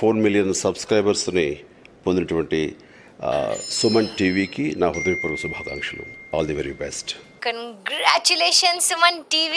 Four million సబ్స్క్రైబర్స్ని పొందినటువంటి ఆ, సుమన్ టీవీకి నా హృదయపూర్వక శుభాకాంక్షలు all the very best Congratulations, Suman TV.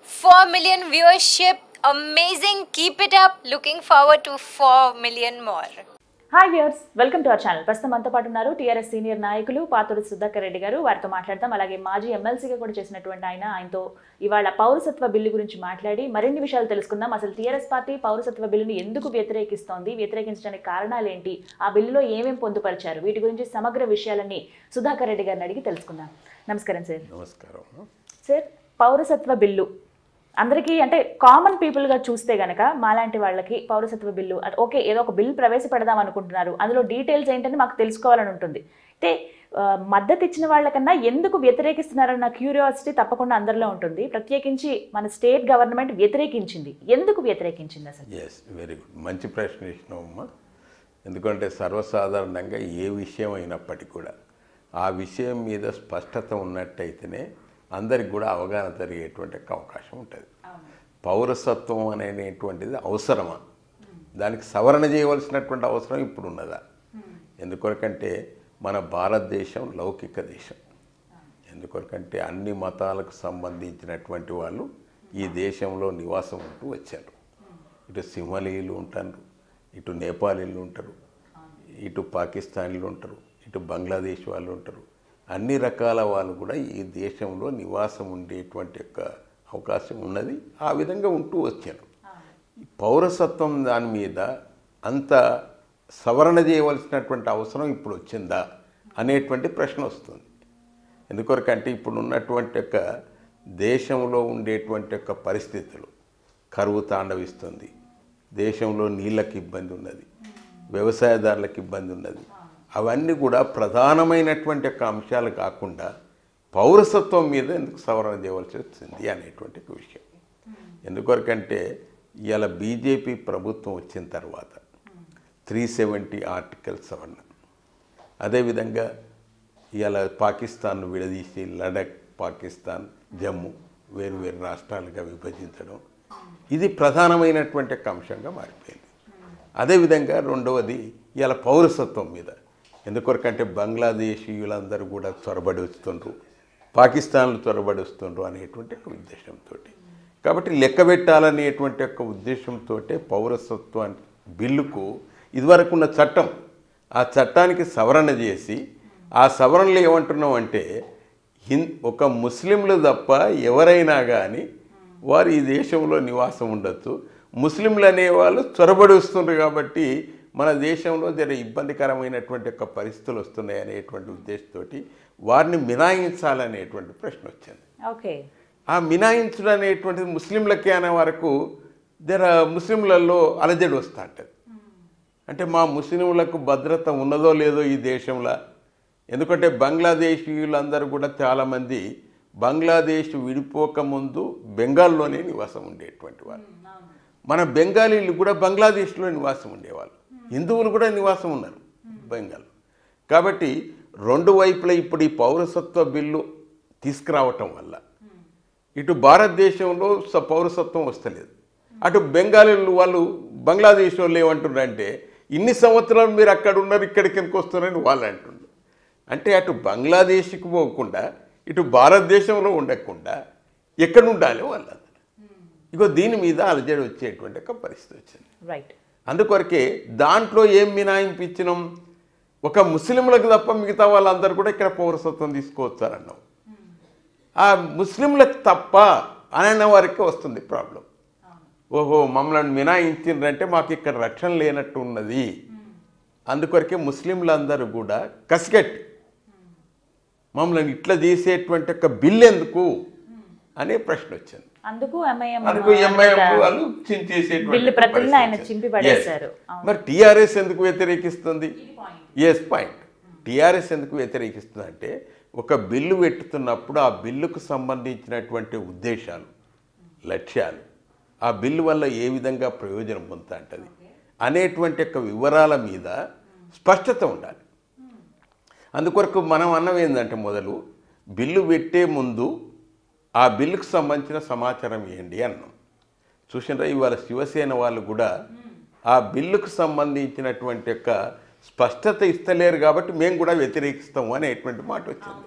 4 million viewership. Amazing. Keep it up. Looking forward to 4 million more. Hi viewers welcome to our channel ప్రస్తుతం మనతో పాటు ఉన్నారు టీఆర్ఎస్ సీనియర్ నాయకులు పాతూరి సుధాకర్ రెడ్డి గారు వారితో మాట్లాడతాం అలాగే మాజీ ఎమ్మెల్సీగా కూడా చేసినటువంటి ఆయన ఆయనతో ఇవాళ పౌరసత్వ బిల్లు గురించి మాట్లాడి మరిన్ని విషయాలు తెలుసుకుందాం అసలు టీఆర్ఎస్ పార్టీ పౌరసత్వ బిల్లును ఎందుకు వ్యతిరేకిస్తోంది వ్యతిరేకించడానికి కారణాలు ఏంటి ఆ బిల్లులో ఏమేం పొందుపరిచారు వీటి గురించి సమగ్ర విషయాలన్నీ సుధాకర్ రెడ్డి గారిని అడిగి తెలుసుకుందాం నమస్కారం సార్ నమస్కారం సార్ పౌరసత్వ బిల్లు అందరికీ అంటే కామన్ పీపుల్గా చూస్తే గనక మాలాంటి వాళ్ళకి పౌరసత్వ బిల్లు అది ఓకే ఏదో ఒక బిల్ ప్రవేశపెడదాం అనుకుంటున్నారు అందులో డీటెయిల్స్ ఏంటని మాకు తెలుసుకోవాలని ఉంటుంది అయితే ఆ, మద్దతు ఇచ్చిన వాళ్ళకన్నా ఎందుకు వ్యతిరేకిస్తున్నారన్న క్యూరియాసిటీ తప్పకుండా అందరిలో ఉంటుంది ప్రత్యేకించి మన స్టేట్ గవర్నమెంట్ వ్యతిరేకించింది ఎందుకు వ్యతిరేకించింది అసలు ఎస్ వెరీ గుడ్ మంచి ప్రశ్న వేసినావమ్మా ఎందుకంటే సర్వసాధారణంగా ఏ విషయం అయినప్పటికీ కూడా ఆ విషయం మీద స్పష్టత ఉన్నట్టయితేనే అందరికి కూడా అవగాహన జరిగేటువంటి ఒక అవకాశం ఉంటుంది పౌరసత్వం అనేటువంటిది అవసరమా దానికి సవరణ చేయవలసినటువంటి అవసరం ఇప్పుడు ఉన్నదా ఎందుకొరకంటే మన భారతదేశం లౌకిక దేశం ఎందుకొరకంటే అన్ని మతాలకు సంబంధించినటువంటి వాళ్ళు ఈ దేశంలో నివాసం ఉంటూ వచ్చారు ఇటు సింహలీలు ఉంటారు ఇటు నేపాలీలు ఉంటారు ఇటు పాకిస్తానీలు ఉంటారు ఇటు బంగ్లాదేశ్ వాళ్ళు ఉంటారు అన్ని రకాల వాళ్ళు కూడా ఈ దేశంలో నివాసం ఉండేటువంటి యొక్క అవకాశం ఉన్నది ఆ విధంగా ఉంటూ వచ్చారు ఈ పౌరసత్వం దాని మీద అంత సవరణ చేయవలసినటువంటి అవసరం ఇప్పుడు వచ్చిందా అనేటువంటి ప్రశ్న వస్తుంది ఎందుకొరకంటే ఇప్పుడు ఉన్నటువంటి యొక్క దేశంలో ఉండేటువంటి యొక్క పరిస్థితులు కరువు తాండవిస్తుంది దేశంలో నీళ్ళకి ఇబ్బంది ఉన్నది వ్యవసాయదారులకు ఇబ్బంది ఉన్నది అవన్నీ కూడా ప్రధానమైనటువంటి యొక్క అంశాలు కాకుండా పౌరసత్వం మీద ఎందుకు సవరణ చేయవలసి వచ్చింది అనేటువంటి ఒక విషయం ఎందుకొరకంటే ఇవాళ బీజేపీ ప్రభుత్వం వచ్చిన తర్వాత త్రీ సెవెంటీ ఆర్టికల్ సవరణ అదేవిధంగా ఇవాళ పాకిస్తాన్ను విడదీసి లడక్ పాకిస్తాన్ జమ్మూ వేరు వేరు రాష్ట్రాలుగా విభజించడం ఇది ప్రధానమైనటువంటి ఒక అంశంగా మారిపోయింది అదేవిధంగా రెండవది ఇవాళ పౌరసత్వం మీద ఎందుకొరకంటే బంగ్లాదేశీయులందరూ కూడా చొరబడి వస్తుండ్రు పాకిస్తాన్లు చొరబడి వస్తుండ్రు అనేటువంటి ఒక ఉద్దేశంతో కాబట్టి లెక్క పెట్టాలనేటువంటి ఒక ఉద్దేశంతో పౌరసత్వ బిల్లుకు ఇదివరకు ఉన్న చట్టం ఆ చట్టానికి సవరణ చేసి ఆ సవరణలు ఏమంటున్నాం అంటే హిన్ ఒక ముస్లింలు తప్ప ఎవరైనా కానీ వారు ఈ దేశంలో నివాసం ఉండొచ్చు ముస్లింలు అనేవాళ్ళు చొరబడి వస్తుండ్రు కాబట్టి మన దేశంలో జర ఇబ్బందికరమైనటువంటి యొక్క పరిస్థితులు వస్తున్నాయి అనేటువంటి ఉద్దేశంతో వారిని మినాయించాలనేటువంటి ప్రశ్న వచ్చింది ఓకే ఆ మినాయించడం అనేటువంటిది ముస్లింలకి అనే వరకు జర ముస్లింలలో అలజడి వస్తూ ఉంటుంది అంటే మా ముస్లింలకు భద్రత ఉన్నదో లేదో ఈ దేశంలో ఎందుకంటే బంగ్లాదేశీయులందరూ కూడా చాలామంది బంగ్లాదేశ్ విడిపోక ముందు బెంగాల్లోనే నివాసం ఉండేటువంటి వాళ్ళు మన బెంగాలీలు కూడా బంగ్లాదేశ్లో నివాసం ఉండేవాళ్ళు హిందువులు కూడా నివాసం ఉన్నారు బెంగాల్ కాబట్టి రెండు వైపులా ఇప్పుడు ఈ పౌరసత్వ బిల్లు తీసుకురావటం వల్ల ఇటు భారతదేశంలో స- పౌరసత్వం వస్తలేదు అటు బెంగాలీలు వాళ్ళు బంగ్లాదేశ్ వాళ్ళు ఏమంటున్నారంటే ఇన్ని సంవత్సరాలు మీరు అక్కడ ఉన్నారు ఇక్కడికి ఎందుకు వస్తున్నారని వాళ్ళు అంటున్నారు అంటే అటు బంగ్లాదేశ్కి పోకుండా ఇటు భారతదేశంలో ఉండకుండా ఎక్కడ ఉండాలి వాళ్ళందరూ ఇగో దీని మీద అలజడి వచ్చేటువంటి ఒక పరిస్థితి వచ్చింది రైట్ అందుకొరకే దాంట్లో ఏం మినాయింపు ఇచ్చినాం ఒక ముస్లింలకు తప్ప మిగతా వాళ్ళందరూ కూడా ఇక్కడ పౌరసత్వం తీసుకోవచ్చారన్నాం ఆ ముస్లింలకు తప్ప అనే వారికి వస్తుంది ప్రాబ్లం ఓహో మమ్మల్ని మినాయించిండ్రంటే మాకు ఇక్కడ రక్షణ లేనట్టు ఉన్నది అందుకొరకే ముస్లింలందరూ కూడా కసిగట్టి మమ్మల్ని ఇట్లా చేసేటువంటి ఒక బిల్ ఎందుకు అనే ప్రశ్న వచ్చింది అందుకు ఎంఐఎం అందుకు ఎంఐఎం వాళ్ళు చించేసేటువంటి బిల్లు ప్రతులను ఆయన పరిస్థితి. చింపి పడేశారు. Yes. అవును. మరి టీఆర్ఎస్ ఎందుకు వ్యతిరేకిస్తుంది ఎస్ పాయింట్ టీఆర్ఎస్ ఎందుకు వ్యతిరేకిస్తుంది అంటే ఒక బిల్లు పెట్టుతున్నప్పుడు ఆ బిల్లుకు సంబంధించినటువంటి ఉద్దేశాలు లక్ష్యాలు ఆ బిల్లు వల్ల ఏ విధంగా ప్రయోజనం పొందుతా ఉంటుంది అనేటువంటి యొక్క వివరాల మీద స్పష్టత ఉండాలి అందుకొరకు మనం అన్నం ఏంటంటే మొదలు బిల్లు పెట్టే ముందు ఆ బిల్లుకు సంబంధించిన సమాచారం ఏంటి అన్నాం చూసినరా ఇవాళ శివసేన వాళ్ళు కూడా ఆ బిల్లుకు సంబంధించినటువంటి యొక్క స్పష్టత ఇస్తలేరు కాబట్టి మేము కూడా వ్యతిరేకిస్తాము అనేటువంటి మాట వచ్చింది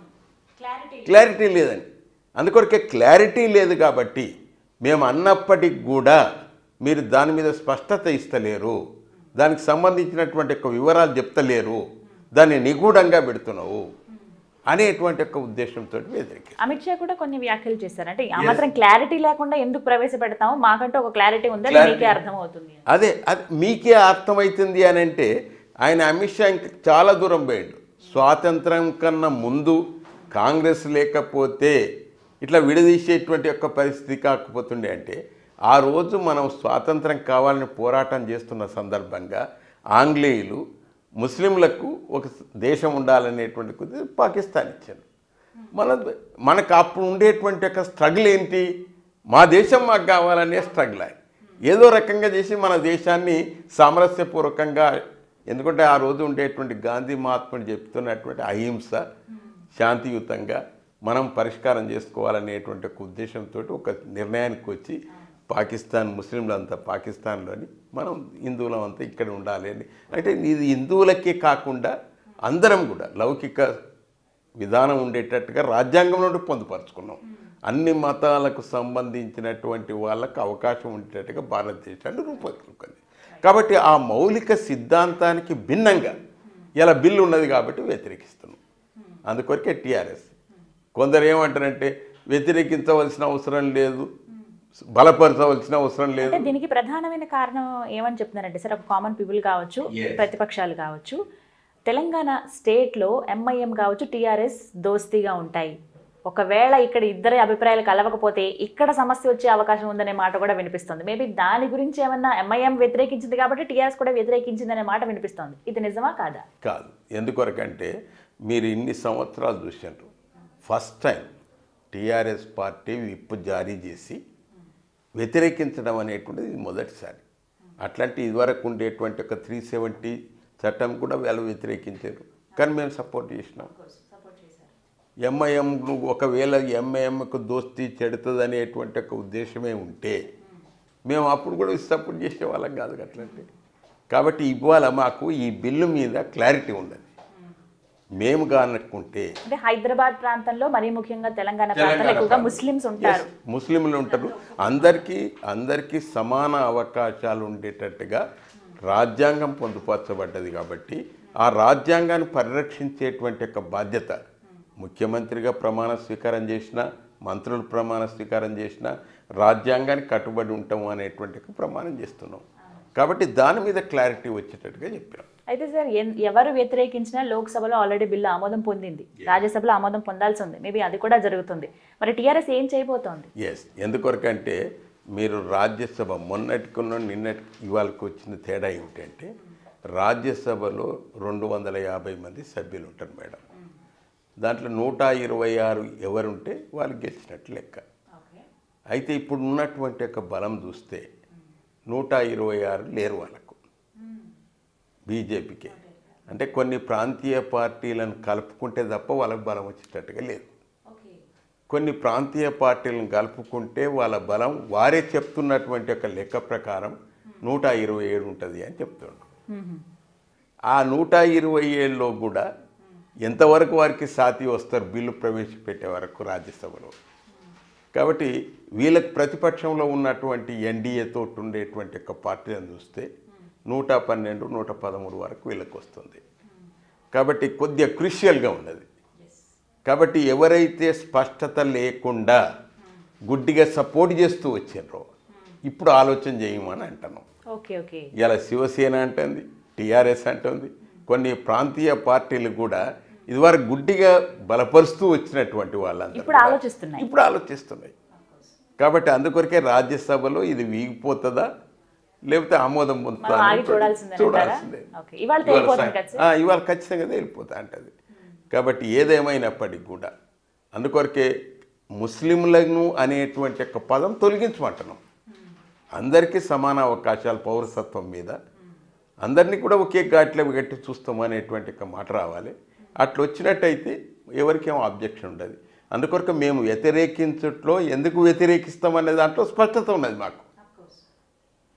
క్లారిటీ లేదని అందుకొరకే క్లారిటీ లేదు కాబట్టి మేము అన్నప్పటికి కూడా మీరు దాని మీద స్పష్టత ఇస్తలేరు దానికి సంబంధించినటువంటి యొక్క వివరాలు చెప్తలేరు దాన్ని నిగూఢంగా పెడుతున్నావు అనేటువంటి యొక్క ఉద్దేశంతో వ్యతిరేకి అమిత్ షా కూడా కొన్ని వ్యాఖ్యలు చేశారు అంటే ఆ మాత్రం క్లారిటీ లేకుండా ఎందుకు ప్రవేశపెడతాము మాకంటూ ఒక క్లారిటీ ఉంది అది Clarity. మీకే అర్థమవుతుంది అని. అదే అది మీకే అర్థమవుతుంది అని అంటే ఆయన అమిత్ షా ఇంక చాలా దూరం పోయాడు స్వాతంత్రం కన్నా ముందు కాంగ్రెస్ లేకపోతే ఇట్లా విడదీసేటువంటి యొక్క పరిస్థితి కాకపోతుండే అంటే ఆ రోజు మనం స్వాతంత్రం కావాలని పోరాటం చేస్తున్న సందర్భంగా ఆంగ్లేయులు ముస్లింలకు ఒక దేశం ఉండాలనేటువంటి కొద్ది పాకిస్తాన్ ఇచ్చారు మన మనకు అప్పుడు ఉండేటువంటి యొక్క స్ట్రగుల్ ఏంటి మా దేశం మాకు కావాలనే స్ట్రగుల్ అది ఏదో రకంగా చేసి మన దేశాన్ని సామరస్యపూర్వకంగా ఎందుకంటే ఆ రోజు ఉండేటువంటి గాంధీ మహాత్ముడు చెప్తున్నటువంటి అహింస శాంతియుతంగా మనం పరిష్కారం చేసుకోవాలనేటువంటి ఒక ఉద్దేశంతో ఒక నిర్ణయానికి వచ్చి పాకిస్తాన్ ముస్లింలంతా పాకిస్తాన్లోని మనం హిందువులం అంతా ఇక్కడ ఉండాలి అని అంటే ఇది హిందువులకే కాకుండా అందరం కూడా లౌకిక విధానం ఉండేటట్టుగా రాజ్యాంగం నుండి పొందుపరుచుకున్నాం అన్ని మతాలకు సంబంధించినటువంటి వాళ్ళకు అవకాశం ఉండేటట్టుగా భారతదేశాన్ని రూపొందుకుంది కాబట్టి ఆ మౌలిక సిద్ధాంతానికి భిన్నంగా ఇలా బిల్లు ఉన్నది కాబట్టి వ్యతిరేకిస్తున్నాం అందుకొరకే టీఆర్ఎస్ కొందరు ఏమంటారంటే వ్యతిరేకించవలసిన అవసరం లేదు బలపరచవలసిన అవసరం లేదు అంటే దీనికి ప్రధానమైన కారణం ఏమని చెప్తున్నారంటే సార్ ఒక కామన్ పీపుల్ కావచ్చు ప్రతిపక్షాలు కావచ్చు తెలంగాణ స్టేట్లో ఎంఐఎం కావచ్చు టీఆర్ఎస్ దోస్తీగా ఉంటాయి ఒకవేళ ఇక్కడ ఇద్దరి అభిప్రాయాలు కలవకపోతే ఇక్కడ సమస్య వచ్చే అవకాశం ఉందనే మాట కూడా వినిపిస్తుంది మేబీ దాని గురించి ఏమన్నా ఎంఐఎం వ్యతిరేకించింది కాబట్టి టీఆర్ఎస్ కూడా వ్యతిరేకించింది అనే మాట వినిపిస్తుంది ఇది నిజమా కాదా కాదు ఎందుకొరకంటే మీరు ఇన్ని సంవత్సరాలు చూసినారు first time TRS party whip జారీ చేసి వ్యతిరేకించడం అనేటువంటిది ఇది మొదటిసారి అట్లాంటి ఇదివరకు ఉండేటువంటి ఒక త్రీ సెవెంటీ చట్టం కూడా వాళ్ళు వ్యతిరేకించారు కానీ మేము సపోర్ట్ చేసినాం ఎంఐఎం ఒకవేళ ఎంఐఎంకు దోస్తీ చెడుతుంది అనేటువంటి ఒక ఉద్దేశమే ఉంటే మేము అప్పుడు కూడా సపోర్ట్ చేసే వాళ్ళం కాదు అట్లాంటి కాబట్టి ఇవాళ మాకు ఈ బిల్లు మీద క్లారిటీ ఉండదు మేము కానట్టుకుంటే అంటే హైదరాబాద్ ప్రాంతంలో మరీ ముఖ్యంగా తెలంగాణ ప్రాంతంలో ఎక్కువగా ముస్లిమ్స్ ఉంటారు Yes, ముస్లింలు ఉంటారు అందరికీ అందరికీ సమాన అవకాశాలు ఉండేటట్టుగా రాజ్యాంగం పొందుపరచబడ్డది కాబట్టి ఆ రాజ్యాంగాన్ని పరిరక్షించేటువంటి యొక్క బాధ్యత ముఖ్యమంత్రిగా ప్రమాణ స్వీకారం చేసిన మంత్రులు ప్రమాణ స్వీకారం చేసిన రాజ్యాంగానికి కట్టుబడి ఉంటాము అనేటువంటి ఒక ప్రమాణం చేస్తున్నాం కాబట్టి దాని మీద క్లారిటీ వచ్చేటట్టుగా చెప్పాం అయితే సార్ ఎన్- ఎవరు వ్యతిరేకించినా లోక్సభలో ఆల్రెడీ బిల్లు ఆమోదం పొందింది రాజ్యసభలో ఆమోదం పొందాల్సి ఉంది మేబీ అది కూడా జరుగుతుంది మరి టీఆర్ఎస్ ఏం చేయబోతోంది ఎస్ ఎందుకొరకంటే మీరు రాజ్యసభ మొన్నటికున్న నిన్నటి ఇవాళకి వచ్చిన తేడా ఏమిటంటే రాజ్యసభలో రెండు వందల యాభై మంది సభ్యులు ఉంటారు మేడం దాంట్లో నూట ఇరవై ఆరు ఎవరుంటే వాళ్ళు గెలిచినట్టు లెక్క అయితే ఇప్పుడు ఉన్నటువంటి యొక్క బలం చూస్తే నూట ఇరవై ఆరు లేరు వాళ్ళకు బీజేపీకి అంటే కొన్ని ప్రాంతీయ పార్టీలను కలుపుకుంటే తప్ప వాళ్ళకి బలం వచ్చేటట్టుగా లేదు కొన్ని ప్రాంతీయ పార్టీలను కలుపుకుంటే వాళ్ళ బలం వారే చెప్తున్నటువంటి ఒక లెక్క ప్రకారం నూట ఇరవై ఏడు ఉంటుంది అని చెప్తుండ్రు ఆ నూట ఇరవై ఏడులో కూడా ఎంతవరకు వారికి సాతి వస్తారు బిల్లు ప్రవేశపెట్టే వరకు రాజ్యసభలో కాబట్టి వీళ్ళకి ప్రతిపక్షంలో ఉన్నటువంటి ఎన్డీఏతో ఉండేటువంటి ఒక పార్టీలను చూస్తే నూట పన్నెండు నూట పదమూడు వరకు వీళ్ళకి వస్తుంది కాబట్టి కొద్దిగా క్రిషియల్గా ఉన్నది కాబట్టి ఎవరైతే స్పష్టత లేకుండా గుడ్డిగా సపోర్ట్ చేస్తూ వచ్చారో ఇప్పుడు ఆలోచన చేయమని అంటున్నాం ఓకే ఓకే ఇలా శివసేన అంటుంది టీఆర్ఎస్ అంటుంది కొన్ని ప్రాంతీయ పార్టీలు కూడా ఇదివరకు గుడ్డిగా బలపరుస్తూ వచ్చినటువంటి వాళ్ళందరూ ఇప్పుడు కూడా ఆలోచిస్తున్నాయి. ఇప్పుడు ఆలోచిస్తున్నాయి కాబట్టి అందుకొరకే రాజ్యసభలో ఇది వీగిపోతుందా లేకపోతే ఆమోదం పొందుతుందా మనం ఆగి అనేటువంటి- చూడాల్సిందే చూడాల్సిందే అంటారా? ఓకే. ఇవాళ తేలిపోతుంది కదా సార్? ఆ, ఇవాళ ఖచ్చితంగా తేలిపోతా అంటది కాబట్టి ఏదేమైనప్పటికీ కూడా అందుకొరకే ముస్లింలను అనేటువంటి యొక్క పదం తొలగించమంటున్నాం అందరికీ సమాన అవకాశాలు పౌరసత్వం మీద అందరినీ కూడా ఒకే ఘాట్లో గట్టి చూస్తాం అనేటువంటి ఒక మాట రావాలి అట్లా వచ్చినట్టయితే ఎవరికేమో అబ్జెక్షన్ ఉండదు అందుకొరకు మేము వ్యతిరేకించట్లో ఎందుకు వ్యతిరేకిస్తాం అనే దాంట్లో స్పష్టత ఉన్నది మాకు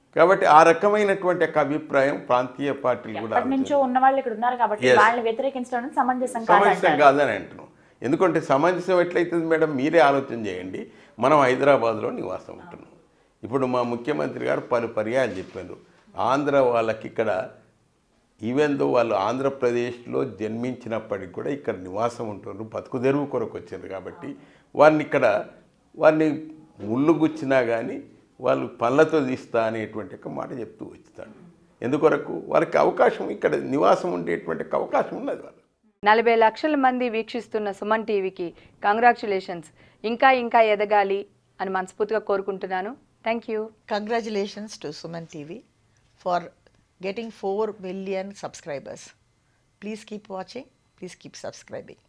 కాబట్టి ఆ రకమైనటువంటి ఒక అభిప్రాయం ప్రాంతీయ పార్టీలు కూడా ఎప్పటి నుంచో ఉన్న వాళ్ళు ఇక్కడ ఉన్నారు కాబట్టి Yes. వాళ్ళని వ్యతిరేకించడం సమంజసం సమంజసం కాదంటారు కాదని అంటున్నాం ఎందుకంటే సమంజసం ఎట్లయితుంది మేడం మీరే ఆలోచన చేయండి మనం హైదరాబాద్లో నివాసం ఉంటున్నాం ఇప్పుడు మా ముఖ్యమంత్రి గారు పలు పర్యాయాలు చెప్పారు ఆంధ్ర వాళ్ళకి ఇక్కడ ఈవెన్ దో వాళ్ళు ఆంధ్రప్రదేశ్లో జన్మించినప్పటికి కూడా ఇక్కడ నివాసం ఉంటున్నారు బతుకు తెరువు కొరకు వచ్చారు కాబట్టి వారిని ఇక్కడ వారిని ముళ్ళు గుచ్చినా కానీ వాళ్ళు పళ్ళతో తీస్తా అనేటువంటి ఒక మాట చెప్తూ వచ్చుతాడు ఎందుకొరకు వారికి అవకాశం ఇక్కడ నివాసం ఉండేటువంటి ఒక అవకాశం ఉన్నది వాళ్ళు నలభై లక్షల మంది వీక్షిస్తున్న సుమన్ టీవీకి కంగ్రాచులేషన్స్ ఇంకా ఇంకా ఎదగాలి అని మనస్ఫూర్తిగా కోరుకుంటున్నాను thank you Congratulations to Suman TV for getting 4 million subscribers. Please keep watching, please keep subscribing.